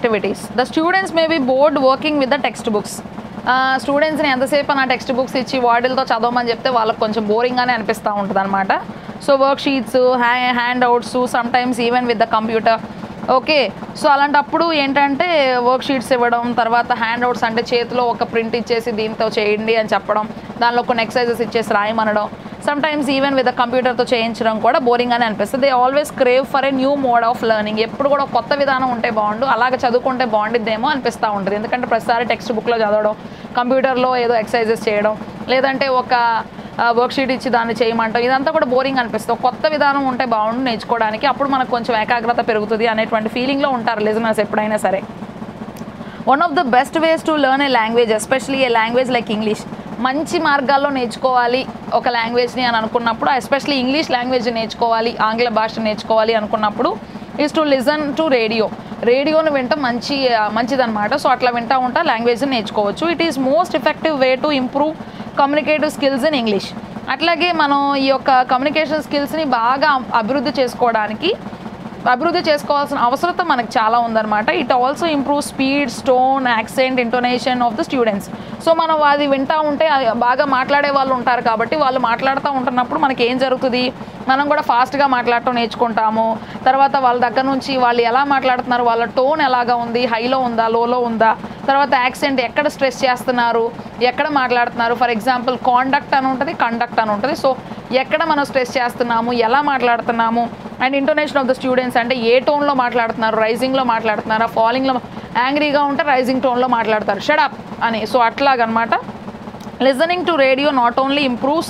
activities the students may be bored working with the textbooks స్టూడెంట్స్ని ఎంతసేపు నా text books ఇచ్చి వాటిలతో చదవమని చెప్తే వాళ్ళకి కొంచెం బోరింగ్గానే అనిపిస్తూ ఉంటుంది అనమాట సో వర్క్ షీట్స్ హ్యా handouts sometimes even with the computer okay so అలాంటప్పుడు ఏంటంటే వర్క్ షీట్స్ ఇవ్వడం తర్వాత హ్యాండ్ అవుట్స్ అంటే చేతిలో ఒక ప్రింట్ ఇచ్చేసి దీంతో చేయండి అని చెప్పడం దానిలో కొన్ని ఎక్సర్సైజెస్ ఇచ్చేసి రాయమనడం సమ్ టైమ్స్ ఈవెన్ విత్ కంప్యూటర్తో చేయించడం కూడా బోరింగ్ అని అనిపిస్తుంది they always crave for a new mode of learning ఎప్పుడు కూడా ఒక కొత్త విధానం ఉంటే బాగుండు అలాగే చదువుకుంటే బాగుండిద్దేమో అనిపిస్తూ ఉంటుంది ఎందుకంటే ప్రతిసారి టెక్స్ట్ బుక్లో చదవడం కంప్యూటర్లో ఏదో ఎక్సర్సైజెస్ చేయడం లేదంటే ఒక వర్క్ షీట్ ఇచ్చి దాన్ని చేయమంటాం ఇదంతా కూడా బోరింగ్ అనిపిస్తుంది ఒక కొత్త విధానం ఉంటే బాగుండు నేర్చుకోవడానికి అప్పుడు మనకు కొంచెం ఏకాగ్రత పెరుగుతుంది అనేటువంటి ఫీలింగ్లో ఉంటారు లిజనర్స్ ఎప్పుడైనా సరే one of the best ways to learn a language especially a language like English మంచి మార్గాల్లో నేర్చుకోవాలి ఒక లాంగ్వేజ్ని అని అనుకున్నప్పుడు ఎస్పెషలీ ఇంగ్లీష్ లాంగ్వేజ్ నేర్చుకోవాలి ఆంగ్ల భాష నేర్చుకోవాలి అనుకున్నప్పుడు is to listen to radio రేడియోని వింటాం మంచి మంచిదన్నమాట సో అట్లా వింటా ఉంటా లాంగ్వేజ్ని నేర్చుకోవచ్చు it is most effective way to improve communicative skills in English అట్లాగే మనం ఈ యొక్క కమ్యూనికేషన్ స్కిల్స్ని బాగా అభివృద్ధి చేసుకోవడానికి అభివృద్ధి చేసుకోవాల్సిన అవసరత మనకు చాలా ఉందన్నమాట it also improve speed stone accent intonation of the students so మనం అది వింటా ఉంటే అది బాగా మాట్లాడే వాళ్ళు ఉంటారు కాబట్టి వాళ్ళు మాట్లాడుతూ ఉంటున్నప్పుడు మనకి ఏం జరుగుతుంది మనం కూడా ఫాస్ట్గా మాట్లాడటం నేర్చుకుంటాము తర్వాత వాళ్ళ దగ్గర నుంచి వాళ్ళు ఎలా మాట్లాడుతున్నారు వాళ్ళ టోన్ ఎలాగా ఉంది హైలో ఉందా లోలో ఉందా తర్వాత యాక్సెంట్ ఎక్కడ స్ట్రెస్ చేస్తున్నారు ఎక్కడ మాట్లాడుతున్నారు ఫర్ ఎగ్జాంపుల్ కాండక్ట్ అని ఉంటుంది కండక్ట్ అని ఉంటుంది సో ఎక్కడ మనం స్ట్రెస్ చేస్తున్నాము ఎలా మాట్లాడుతున్నాము and intonation of the students అంటే ఏ టోన్లో మాట్లాడుతున్నారు రైజింగ్లో మాట్లాడుతున్నారా ఫాలింగ్లో యాంగ్రీగా ఉంటే రైజింగ్ టోన్లో మాట్లాడతారు షడప్ అని సో అట్లాగనమాట listening to radio not only improves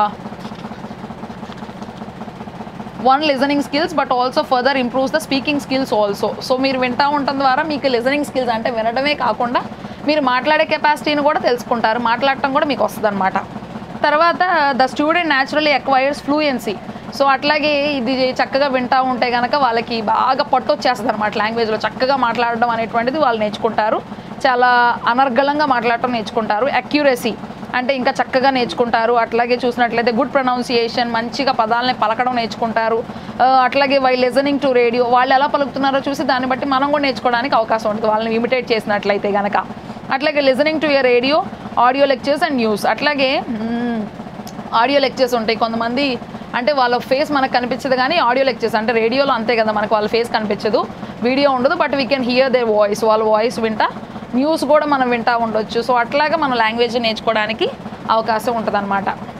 one listening skills but also further improves the speaking skills also so మీరు వింటా ఉండటం ద్వారా మీకు లిజనింగ్ స్కిల్స్ అంటే వినడమే కాకుండా మీరు మాట్లాడే కెపాసిటీని కూడా తెలుసుకుంటారు మాట్లాడటం కూడా మీకు వస్తుంది అనమాట తర్వాత the student naturally acquires fluency so అట్లాగే ఇది చక్కగా వింటా ఉంటే కనుక వాళ్ళకి బాగా పట్టు వచ్చేస్తుంది అనమాట లాంగ్వేజ్లో చక్కగా మాట్లాడడం అనేటువంటిది వాళ్ళు నేర్చుకుంటారు చాలా అనర్గళంగా మాట్లాడటం నేర్చుకుంటారు అక్యురసీ అంటే ఇంకా చక్కగా నేర్చుకుంటారు అట్లాగే చూసినట్లయితే గుడ్ ప్రొనౌన్సియేషన్ మంచిగా పదాలని పలకడం నేర్చుకుంటారు ఆ, అట్లాగే వై లిజనింగ్ టు రేడియో వాళ్ళు ఎలా పలుకుతున్నారో చూసి దాన్ని బట్టి మనం కూడా నేర్చుకోవడానికి అవకాశం ఉంటుంది వాళ్ళని ఇమిటేట్ చేసినట్లయితే కనుక అట్లాగే listening to a radio audio lectures and news అట్లాగే మ్మ్, ఆడియో లెక్చర్స్ ఉంటాయి కొంతమంది అంటే వాళ్ళ ఫేస్ మనకు కనిపించదు కానీ ఆడియో లెక్చర్స్ అంటే రేడియోలో అంతే కదా మనకు వాళ్ళ ఫేస్ కనిపించదు వీడియో ఉండదు but we can hear they voice వాళ్ళ వాయిస్ వింటా న్యూస్ కూడా మనం వింటా ఉండొచ్చు సో అట్లాగా మన లాంగ్వేజ్ నేర్చుకోవడానికి అవకాశం ఉంటుంది